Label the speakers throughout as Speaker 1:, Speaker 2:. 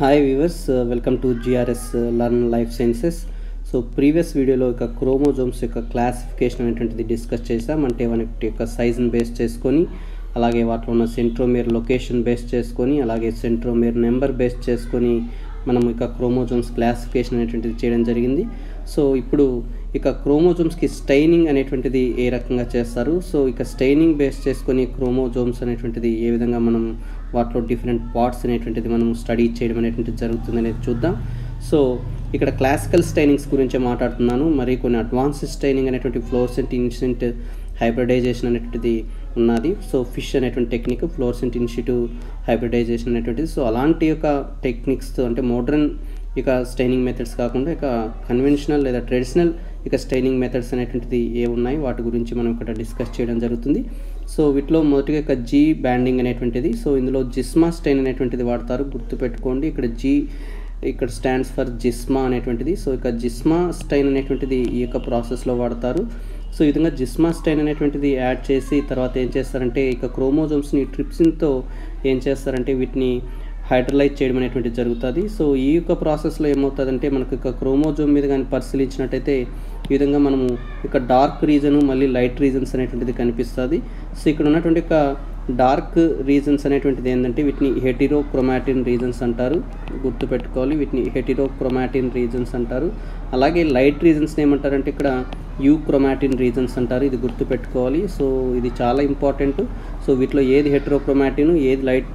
Speaker 1: hi viewers welcome to GRS learn life sciences so previous వీడియోలో ఇక chromosomes యొక్క classification అనేటువంటిది డిస్కస్ చేసాం అంటే వాటి యొక్క సైజుని బేస్ చేసుకొని అలాగే వాటిలో ఉన్న సెంట్రోమియర్ లొకేషన్ బేస్ చేసుకొని అలాగే సెంట్రోమియర్ నెంబర్ బేస్ చేసుకొని మనం ఇక క్రోమోజోమ్స్ క్లాసిఫికేషన్ అనేటువంటిది చేయడం జరిగింది సో ఇప్పుడు ఇక క్రోమోజోమ్స్కి స్టైనింగ్ అనేటువంటిది ఏ రకంగా చేస్తారు సో ఇక స్టైనింగ్ బేస్ చేసుకొని క్రోమోజోమ్స్ అనేటువంటిది ఏ విధంగా మనం వాటిలో డిఫరెంట్ పార్ట్స్ అనేటువంటిది మనం స్టడీ చేయడం అనేటువంటిది జరుగుతుంది అనేది చూద్దాం సో ఇక్కడ క్లాసికల్ స్టైనింగ్స్ గురించి మాట్లాడుతున్నాను మరి కొన్ని అడ్వాన్స్ స్టైనింగ్ అనేటువంటి ఫ్లోర్సెంట్ ఇన్సెంట్ హైబ్రిడైజేషన్ అనేటువంటిది ఉన్నది సో ఫిష్ అనేటువంటి టెక్నిక్ ఫ్లోర్సెంట్ ఇన్స్టిట్యూ హైబ్రిడైజేషన్ అనేటువంటిది సో అలాంటి యొక్క టెక్నిక్స్ అంటే మోడర్న్ ఇక స్టైనింగ్ మెథడ్స్ కాకుండా ఇక కన్వెన్షనల్ లేదా ట్రెడిషనల్ ఇక స్టైనింగ్ మెథడ్స్ అనేటువంటిది ఏ ఉన్నాయి వాటి గురించి మనం ఇక్కడ డిస్కస్ చేయడం జరుగుతుంది సో వీటిలో మొదటిగా ఇక జీ బ్యాండింగ్ అనేటువంటిది సో ఇందులో జిస్మా స్టైన్ అనేటువంటిది వాడతారు గుర్తుపెట్టుకోండి ఇక్కడ జీ ఇక్కడ స్టాండ్స్ ఫర్ జిస్మా అనేటువంటిది సో ఇక జిస్మా స్టైన్ అనేటువంటిది ఈ యొక్క ప్రాసెస్లో వాడతారు సో ఈ విధంగా జిస్మా స్టైన్ అనేటువంటిది యాడ్ చేసి తర్వాత ఏం చేస్తారంటే ఇక క్రోమోజోమ్స్ని ట్రిప్సిన్తో ఏం చేస్తారంటే వీటిని హైడ్రలైజ్ చేయడం అనేటువంటిది జరుగుతుంది సో ఈ యొక్క ప్రాసెస్లో ఏమవుతుందంటే మనకు ఇక క్రోమోజోమ్ మీద కానీ పరిశీలించినట్టయితే ఈ విధంగా మనము ఇక డార్క్ రీజన్ మళ్ళీ లైట్ రీజన్స్ అనేటువంటిది కనిపిస్తుంది సో ఇక్కడ ఉన్నటువంటి ఒక డార్క్ రీజన్స్ అనేటువంటిది ఏంటంటే వీటిని హెటిరో క్రొమాటిన్ రీజన్స్ అంటారు గుర్తుపెట్టుకోవాలి వీటిని హెటిరో క్రొమాటిన్ రీజన్స్ అంటారు అలాగే లైట్ రీజన్స్ని ఏమంటారంటే ఇక్కడ యూ క్రొమాటిన్ రీజన్స్ అంటారు ఇది గుర్తుపెట్టుకోవాలి సో ఇది చాలా ఇంపార్టెంట్ సో వీటిలో ఏది హెట్రోక్రొమాటిన్ ఏది లైట్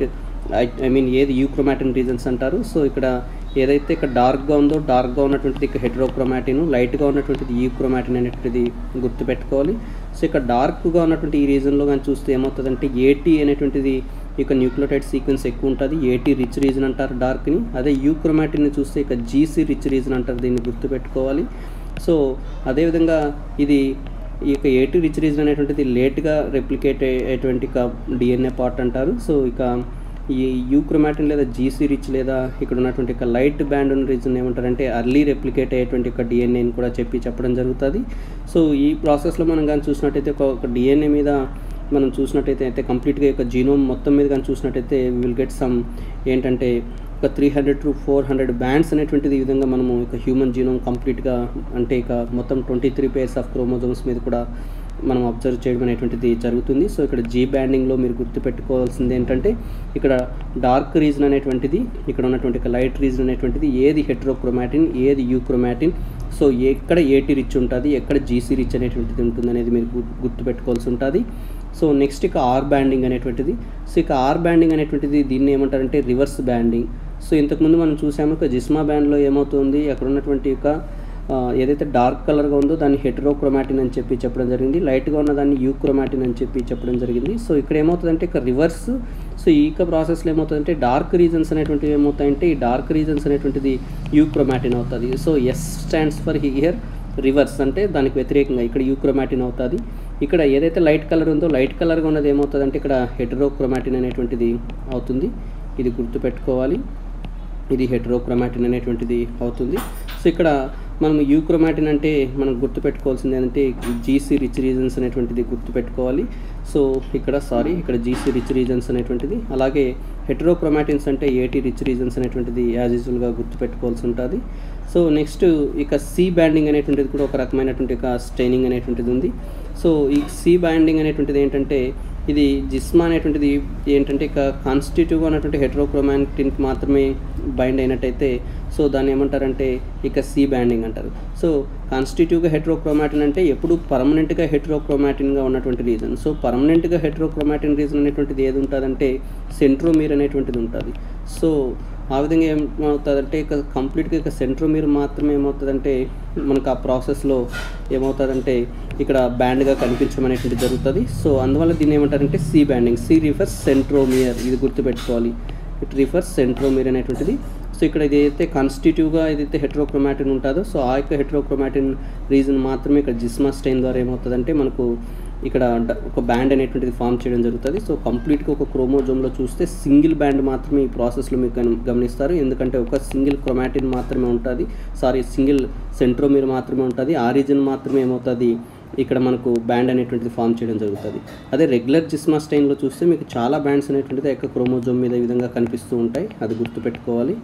Speaker 1: ఐ మీన్ ఏది యూక్రోమాటిన్ రీజన్స్ అంటారు సో ఇక్కడ ఏదైతే ఇక్కడ డార్క్గా ఉందో డార్క్గా ఉన్నటువంటిది ఇక్కడ హెట్రోక్రోమాటిన్ లైట్గా ఉన్నటువంటిది యూక్రోమాటిన్ అనేటువంటిది గుర్తుపెట్టుకోవాలి సో ఇక్కడ డార్క్గా ఉన్నటువంటి ఈ రీజన్లో కానీ చూస్తే ఏమవుతుందంటే ఏటీ అనేటువంటిది ఇక న్యూక్లియోటైడ్ సీక్వెన్స్ ఎక్కువ ఉంటుంది ఏటీ రిచ్ రీజన్ అంటారు డార్క్ని అదే యూక్రోమాటిన్ని చూస్తే ఇక జీసీ రిచ్ రీజన్ అంటారు దీన్ని గుర్తుపెట్టుకోవాలి సో అదేవిధంగా ఇది ఈ యొక్క ఏటీ రిచ్ రీజన్ అనేటువంటిది లేట్గా రెప్లికేట్ అయ్యేటువంటి డిఎన్ఏ పార్ట్ అంటారు సో ఇక ఈ యూక్రోమాటిన్ లేదా జీసీ రిచ్ లేదా ఇక్కడ ఉన్నటువంటి ఒక లైట్ బ్యాండ్ ఉన్న రీజన్ ఏమంటారంటే అర్లీ రెప్లికేట్ అయ్యేటువంటి ఒక డిఎన్ఏని కూడా చెప్పి చెప్పడం జరుగుతుంది సో ఈ ప్రాసెస్లో మనం కానీ చూసినట్టయితే ఒక డిఎన్ఏ మీద మనం చూసినట్టయితే అయితే కంప్లీట్గా ఒక జీనోమ్ మొత్తం మీద కానీ చూసినట్టయితే విల్ గెట్ సమ్ ఏంటంటే ఒక three hundred to four hundred bands అనేటువంటిది ఈ విధంగా మనము ఇక హ్యూమన్ జీనోమ్ కంప్లీట్గా అంటే ఇక మొత్తం twenty three pairs of chromosomes మీద కూడా మనం అబ్జర్వ్ చేయడం అనేటువంటిది జరుగుతుంది సో ఇక్కడ జీ బ్యాండింగ్లో మీరు గుర్తుపెట్టుకోవాల్సింది ఏంటంటే ఇక్కడ డార్క్ రీజన్ అనేటువంటిది ఇక్కడ ఉన్నటువంటి లైట్ రీజన్ అనేటువంటిది ఏది హెట్రోక్రోమాటిన్ ఏది యూక్రోమాటిన్ సో ఎక్కడ ఏటీ రిచ్ ఉంటుంది ఎక్కడ జీసీ రిచ్ అనేటువంటిది ఉంటుంది అనేది మీరు గుర్తుపెట్టుకోవాల్సి ఉంటుంది సో నెక్స్ట్ ఇక ఆర్ బ్యాండింగ్ అనేటువంటిది సో ఇక ఆర్ బ్యాండింగ్ అనేటువంటిది దీన్ని ఏమంటారంటే రివర్స్ బ్యాండింగ్ సో ఇంతకుముందు మనం చూసాము ఇక జిస్మా బ్యాండ్లో ఏమవుతుంది అక్కడ ఉన్నటువంటి యొక్క ఏదైతే డార్క్ కలర్గా ఉందో దాన్ని హెట్రోక్రోమాటిన్ అని చెప్పి చెప్పడం జరిగింది లైట్గా ఉన్న దాన్ని యూక్రోమాటిన్ అని చెప్పి చెప్పడం జరిగింది సో ఇక్కడ ఏమవుతుందంటే ఇక రివర్స్ సో ఈ యొక్క ప్రాసెస్లో ఏమవుతుందంటే డార్క్ రీజన్స్ అనేటువంటివి ఏమవుతాయంటే ఈ డార్క్ రీజన్స్ అనేటువంటిది యూక్రోమాటిన్ అవుతుంది so S stands for here reverse అంటే దానికి వ్యతిరేకంగా ఇక్కడ యూక్రోమాటిన్ అవుతుంది ఇక్కడ ఏదైతే లైట్ కలర్ ఉందో లైట్ కలర్గా ఉన్నది ఏమవుతుంది అంటే ఇక్కడ హెటరోక్రోమాటిన్ అనేటువంటిది అవుతుంది ఇది గుర్తుపెట్టుకోవాలి ఇది హెటరోక్రోమాటిన్ అనేటువంటిది అవుతుంది సో ఇక్కడ మనం యూక్రోమాటిన్ అంటే మనం గుర్తుపెట్టుకోవాల్సింది ఏంటంటే జీసీ రిచ్ రీజన్స్ అనేటువంటిది గుర్తుపెట్టుకోవాలి సో ఇక్కడ సారీ ఇక్కడ జీసీ రిచ్ రీజన్స్ అనేటువంటిది అలాగే హెటరోక్రోమాటిన్స్ అంటే ఏటీ రిచ్ రీజన్స్ అనేటువంటిది యాజ్ యూజువల్గా గుర్తుపెట్టుకోవాల్సి ఉంటుంది సో నెక్స్ట్ ఇక సి బ్యాండింగ్ అనేటువంటిది కూడా ఒక రకమైనటువంటి ఒక స్టైనింగ్ అనేటువంటిది ఉంది సో ఈ సి బ్యాండింగ్ అనేటువంటిది ఏంటంటే ఇది జిస్మా అనేటువంటిది ఏంటంటే ఇక కాన్స్టిట్యూవ్గా ఉన్నటువంటి హెట్రోక్రోమాటిన్కి మాత్రమే బైండ్ అయినట్టయితే సో దాన్ని ఏమంటారంటే ఇక సి బ్యాండింగ్ అంటారు సో కాన్స్టిట్యూవ్గా హెట్రోక్రోమాటిన్ అంటే ఎప్పుడు పర్మనెంట్గా హెట్రోక్రోమాటిన్గా ఉన్నటువంటి రీజన్ సో పర్మనెంట్గా హెట్రోక్రోమాటిన్ రీజన్ అనేటువంటిది ఏది ఉంటుందంటే సెంట్రోమీర్ అనేటువంటిది ఉంటుంది సో ఆ విధంగా ఏమవుతుందంటే ఇక కంప్లీట్గా ఇక సెంట్రోమీర్ మాత్రమే ఏమవుతుందంటే మనకు ఆ ప్రాసెస్లో ఏమవుతుందంటే ఇక్కడ బ్యాండ్గా కనిపించడం అనేటువంటి జరుగుతుంది సో అందువల్ల దీన్ని ఏమంటారంటే C banding C refers centromere ఇది గుర్తుపెట్టుకోవాలి ఇట్ రిఫర్స్ సెంట్రోమియర్ అనేటువంటిది సో ఇక్కడ ఏదైతే కాన్స్టిట్యూవ్గా ఏదైతే హెట్రోక్రోమాటిన్ ఉంటుందో సో ఆ యొక్క హెట్రోక్రోమాటిన్ రీజన్ మాత్రమే ఇక్కడ జిస్మా స్టైన్ ద్వారా ఏమవుతుందంటే మనకు ఇక్కడ ఒక బ్యాండ్ అనేటువంటిది ఫామ్ చేయడం జరుగుతుంది సో కంప్లీట్గా ఒక క్రోమోజోమ్లో చూస్తే సింగిల్ బ్యాండ్ మాత్రమే ఈ ప్రాసెస్లో మీకు గమనిస్తారు ఎందుకంటే ఒక సింగిల్ క్రొమాటిన్ మాత్రమే ఉంటుంది సారీ సింగిల్ సెంట్రోమీర్ మాత్రమే ఉంటుంది ఆ రీజన్ మాత్రమే ఏమవుతుంది ఇక్కడ మనకు బ్యాండ్ అనేటువంటిది ఫామ్ చేయడం జరుగుతుంది అదే రెగ్యులర్ జిస్మా స్టైన్లో చూస్తే మీకు చాలా బ్యాండ్స్ అనేటువంటిది యొక్క క్రోమోజోమ్ మీద ఈ విధంగా కనిపిస్తూ ఉంటాయి అది గుర్తుపెట్టుకోవాలి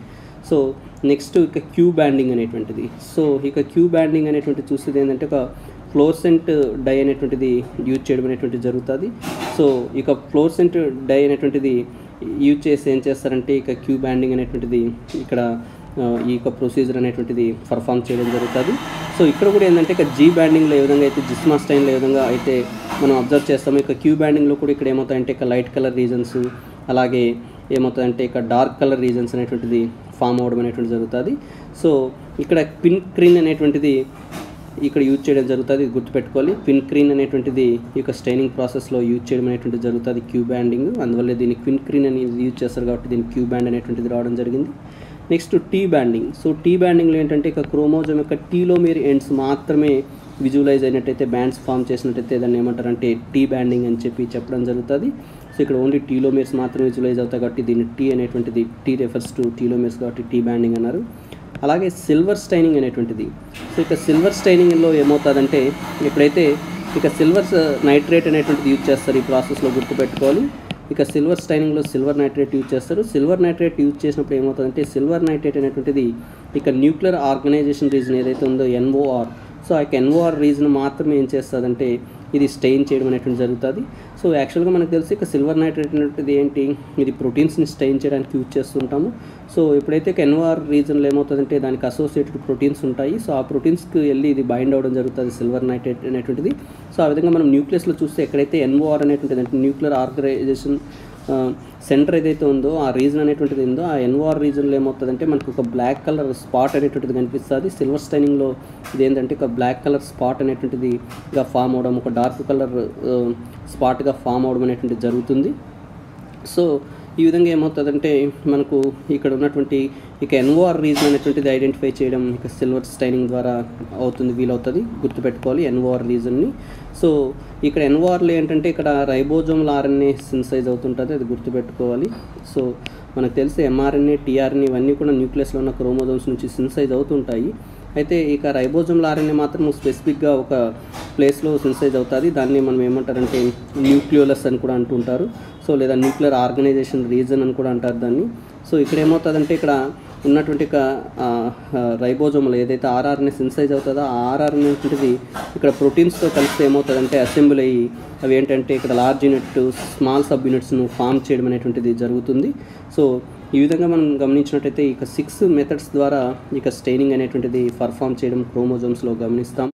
Speaker 1: సో నెక్స్ట్ ఇక క్యూ బ్యాండింగ్ అనేటువంటిది సో ఇక క్యూ బ్యాండింగ్ అనేటువంటిది చూసేది ఏంటంటే ఒక ఫ్లోర్సెంట్ డై అనేటువంటిది యూజ్ చేయడం అనేటువంటిది జరుగుతుంది సో ఇక ఫ్లోర్సెంట్ డై అనేటువంటిది యూజ్ చేసి ఏం చేస్తారంటే ఇక క్యూ బ్యాండింగ్ అనేటువంటిది ఇక్కడ ఆ, ఈ యొక్క ప్రొసీజర్ అనేటువంటిది పర్ఫామ్ చేయడం జరుగుతుంది సో ఇక్కడ కూడా ఏంటంటే ఇక జీ బ్యాండింగ్లో ఏ విధంగా అయితే జిస్మా స్టైన్లో ఏ విధంగా అయితే మనం అబ్జర్వ్ చేస్తాము ఇక క్యూ బ్యాండింగ్లో కూడా ఇక్కడ ఏమవుతాయంటే ఇక లైట్ కలర్ రీజన్స్ అలాగే ఏమవుతుందంటే ఇక డార్క్ కలర్ రీజన్స్ అనేటువంటిది ఫామ్ అవ్వడం అనేటువంటిది జరుగుతుంది సో ఇక్కడ పిన్ క్రీన్ అనేటువంటిది ఇక్కడ యూజ్ చేయడం జరుగుతుంది ఇది గుర్తుపెట్టుకోవాలి పిన్ క్రీన్ అనేటువంటిది ఈ యొక్క స్టైనింగ్ ప్రాసెస్లో యూజ్ చేయడం అనేటువంటిది జరుగుతుంది క్యూ బ్యాండింగ్ అందువల్ల దీన్ని క్విన్ క్రీన్ అనేది యూజ్ చేస్తారు కాబట్టి దీన్ని క్యూ బ్యాండ్ అనేటువంటిది రావడం జరిగింది next T banding so T బ్యాండింగ్లో ఏంటంటే ఇక క్రోమోజోమ్ యొక్క టీలోమీర్ ఎండ్స్ మాత్రమే విజువలైజ్ అయినట్టయితే బ్యాండ్స్ ఫామ్ చేసినట్టయితే దాన్ని ఏమంటారంటే టీ బ్యాండింగ్ అని చెప్పి చెప్పడం జరుగుతుంది సో ఇక్కడ ఓన్లీ టీలోమీర్స్ మాత్రమే విజువలైజ్ అవుతాయి కాబట్టి దీన్ని టీ అనేటువంటిది టీ రెఫర్స్ టు టీలోమీర్స్ కాబట్టి టీ బ్యాండింగ్ అన్నారు అలాగే సిల్వర్ స్టైనింగ్ అనేటువంటిది సో ఇక సిల్వర్ స్టైనింగ్లో ఏమవుతుందంటే ఎప్పుడైతే ఇక సిల్వర్ నైట్రేట్ అనేటువంటిది యూజ్ చేస్తారు ఈ ప్రాసెస్లో గుర్తుపెట్టుకోవాలి ఇక సిల్వర్ స్టైనింగ్లో సిల్వర్ నైట్రేట్ యూజ్ చేస్తారు సిల్వర్ నైట్రేట్ యూజ్ చేసినప్పుడు ఏమవుతుందంటే సిల్వర్ నైట్రేట్ అనేటువంటిది ఇక న్యూక్లియర్ ఆర్గనైజేషన్ రీజన్ ఏదైతే ఉందో ఎన్ఓఆర్ సో ఆ యొక్క ఎన్ఓఆర్ రీజన్ మాత్రమే ఏం చేస్తుందంటే ఇది స్టెయిన్ చేయడం అనేటువంటి జరుగుతుంది సో యాక్చువల్గా మనకు తెలిసి ఇక సిల్వర్ నైట్రేట్ అనేటిది ఏంటి ఇది ప్రోటీన్స్ని స్టెయిన్ చేయడానికి యూజ్ చేస్తుంటాము సో ఎప్పుడైతే ఎన్ఓఆర్ రీజన్లో ఏమవుతుందంటే దానికి అసోసియేటెడ్ ప్రోటీన్స్ ఉంటాయి సో ఆ ప్రోటీన్స్కి వెళ్ళి ఇది బైండ్ అవ్వడం జరుగుతుంది సిల్వర్ నైట్రేట్ అనేటువంటిది సో ఆ విధంగా మనం న్యూక్లియస్లో చూస్తే ఎక్కడైతే ఎన్ఓఆర్ అనేటువంటిది అంటే న్యూక్లియర్ ఆర్గనైజేషన్ సెంటర్ ఏదైతే ఉందో ఆ రీజన్ అనేటువంటిది ఉందో ఆ ఎన్ఓఆర్ రీజన్లో ఏమవుతుందంటే మనకు ఒక బ్లాక్ కలర్ స్పాట్ అనేటువంటిది కనిపిస్తుంది సిల్వర్ స్టైనింగ్లో ఇది ఏంటంటే ఒక బ్లాక్ కలర్ స్పాట్ అనేటువంటిది గా ఫామ్ అవడం ఒక డార్క్ కలర్ స్పాట్గా ఫామ్ అవడం అనేటువంటిది జరుగుతుంది సో ఈ విధంగా ఏమవుతుందంటే మనకు ఇక్కడ ఉన్నటువంటి ఇక ఎన్ఓఆర్ రీజన్ అనేటువంటిది ఐడెంటిఫై చేయడం ఇక సిల్వర్ స్టైనింగ్ ద్వారా అవుతుంది వీలవుతుంది గుర్తుపెట్టుకోవాలి ఎన్ఓఆర్ రీజన్ని సో ఇక్కడ ఎన్ఓఆర్లో ఏంటంటే ఇక్కడ రైబోజోమ్ల ఆర్ఎన్ఏ సిన్సైజ్ అవుతుంటుంది అది గుర్తుపెట్టుకోవాలి సో మనకు తెలిసి ఎంఆర్ఎన్ఏ టీఆర్ఎన్ఏ ఇవన్నీ కూడా న్యూక్లియస్లో ఉన్న క్రోమోజోమ్స్ నుంచి సిన్సైజ్ అవుతుంటాయి అయితే ఇక రైబోజోమ్ల ఆర్ఎన్ఏ మాత్రం స్పెసిఫిక్గా ఒక ప్లేస్లో సిన్సైజ్ అవుతుంది దాన్ని మనం ఏమంటారంటే న్యూక్లియోలస్ అని కూడా అంటుంటారు సో లేదా న్యూక్లియర్ ఆర్గనైజేషన్ రీజన్ అని కూడా అంటారు దాన్ని సో ఇక్కడ ఏమవుతుందంటే ఇక్కడ ఉన్నటువంటి ఒక రైబోజోములు ఏదైతే ఆర్ఆర్ని సిన్సైజ్ అవుతుందో ఆ ఆర్ఆర్ అనేటువంటిది ఇక్కడ ప్రోటీన్స్తో కలిస్తే ఏమవుతుందంటే అసెంబ్ల్ అయ్యి అవి ఏంటంటే ఇక్కడ లార్జ్ యూనిట్ స్మాల్ సబ్ యూనిట్స్ను ఫామ్ చేయడం అనేటువంటిది జరుగుతుంది సో ఈ విధంగా మనం గమనించినట్టయితే ఇక సిక్స్ మెథడ్స్ ద్వారా ఇక స్టెయినింగ్ అనేటువంటిది పర్ఫామ్ చేయడం క్రోమోజోమ్స్లో గమనిస్తాం